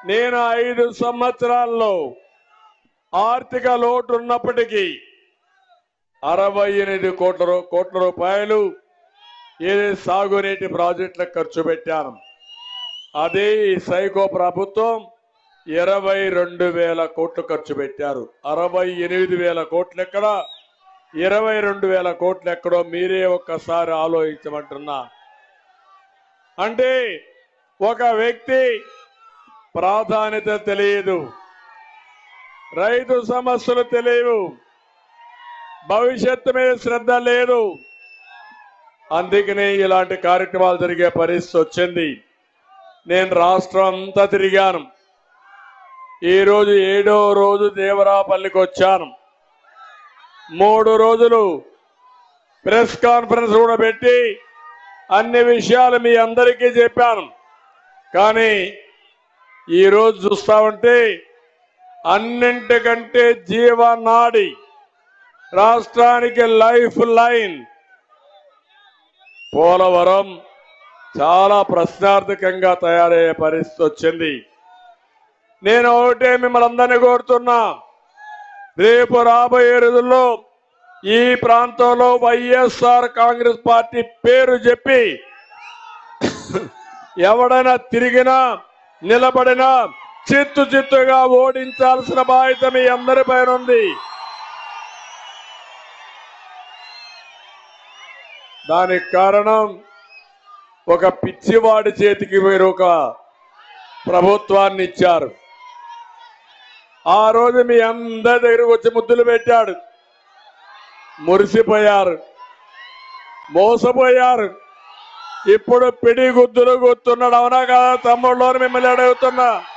నేను ఐదు సంవత్సరాల్లో ఆర్థిక లోటు ఉన్నప్పటికీ అరవై ఎనిమిది కోట్ల రూ- కోట్ల రూపాయలు ఏది సాగునీటి ప్రాజెక్టులకు ఖర్చు పెట్టాను అదే ఈ సైకో ప్రభుత్వం ఇరవై రెండు వేల కోట్లు ఖర్చు పెట్టారు అరవై ఎనిమిది వేల కోట్లు ఎక్కడ ఇరవై రెండు వేల కోట్లు ఎక్కడో మీరే ఒక్కసారి ఆలోచించమంటున్నా అంటే ఒక వ్యక్తి ప్రాధాన్యత తెలియదు రైతు సమస్యలు తెలియవు భవిష్యత్తు మీద శ్రద్ధ లేదు అందుకనే ఇలాంటి కార్యక్రమాలు జరిగే పరిస్థితి వచ్చింది నేను రాష్ట్రం అంతా తిరిగాను ఈ రోజు ఏడో రోజు దేవరాపల్లికి వచ్చాను మూడు రోజులు ప్రెస్ కాన్ఫరెన్స్ కూడా పెట్టి అన్ని విషయాలు మీ అందరికీ చెప్పాను కానీ ఈ రోజు చూస్తా ఉంటే అన్నింటికంటే జీవనాడి రాష్ట్రానికి లైఫ్ లైన్ పోలవరం చాలా ప్రశ్నార్థకంగా తయారయ్యే పరిస్థితి వచ్చింది నేను ఒకటే మిమ్మల్ని అందరినీ కోరుతున్నా రేపు రాబోయే రోజుల్లో ఈ ప్రాంతంలో వైఎస్ఆర్ కాంగ్రెస్ పార్టీ పేరు చెప్పి ఎవడైనా తిరిగినా నిలబడినా చిత్తు చిత్తుగా ఓడించాల్సిన బాధ్యత మీ అందరి పైన ఉంది దానికి కారణం ఒక పిచ్చివాడి చేతికి మీరు ఒక ప్రభుత్వాన్ని ఇచ్చారు ఆ రోజు మీ అందరి దగ్గరకు వచ్చి ముద్దులు పెట్టాడు మురిసిపోయారు మోసపోయారు ఇప్పుడు పిడి గుద్దులు గుర్తున్నాడు అవునా కదా తమ్ముళ్ళు అని మిమ్మల్ని అడుగుతున్నా